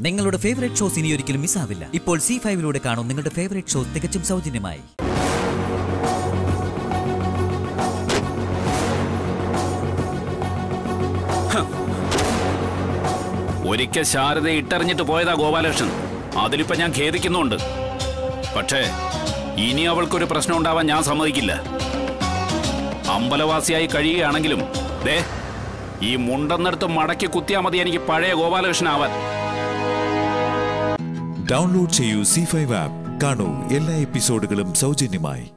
നിങ്ങളുടെ favourite shows ഇനി ഒരിക്കലും മിസ്സാവില്ല ഇപ്പോൾ സി ഫൈവിലൂടെ കാണും നിങ്ങളുടെ ഫേവറേറ്റ് ഷോ തികച്ചും സൗജന്യമായി ഒരിക്കൽ ശാരദയെ ഇട്ടെറിഞ്ഞിട്ട് പോയതാ ഗോപാലകൃഷ്ണൻ അതിലിപ്പോ ഞാൻ ഖേദിക്കുന്നുണ്ട് പക്ഷേ ഇനി അവൾക്കൊരു പ്രശ്നം ഉണ്ടാവാൻ ഞാൻ സമ്മതിക്കില്ല അമ്പലവാസിയായി കഴിയുകയാണെങ്കിലും ദേ ഈ മുണ്ടെന്നെടുത്ത് മടക്കി കുത്തിയാ മതി എനിക്ക് പഴയ ഗോപാലകൃഷ്ണനാവാൻ ഡൗൺലോഡ് ചെയ്യൂ സി ഫൈവ് ആപ്പ് കാണൂ എല്ലാ എപ്പിസോഡുകളും സൗജന്യമായി